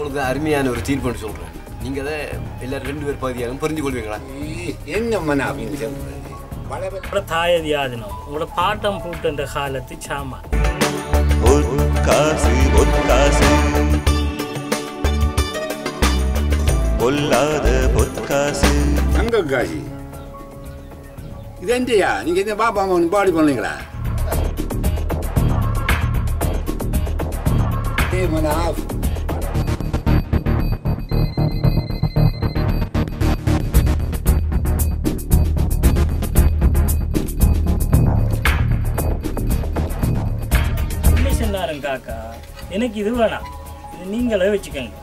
உங்களுக்கு அருமையான ஒரு தீர்ப்புன்னு சொல்கிறேன் நீங்கள் அதை எல்லாரும் ரெண்டு பேர் பகுதியாகவும் புரிஞ்சு கொள்வீங்களா என்ன மன அப்படின்னு சொல்றது பல பேர் உங்களோட தாயதி ஆதினம் உங்களோட பாட்டம் பூட்டுன்ற காலத்து சாமான் பொற்காசு பொற்காசு பொல்லாத பொற்காசு தங்க காசி இது என்னையா நீங்க என்ன பாப்பா அம்மா பாடி பண்ணீங்களா ஏ மன ஆஃப் இல்லை சொன்னாரன் காக்கா எனக்கு இது வேணாம் இது நீங்களே வச்சுக்கோங்க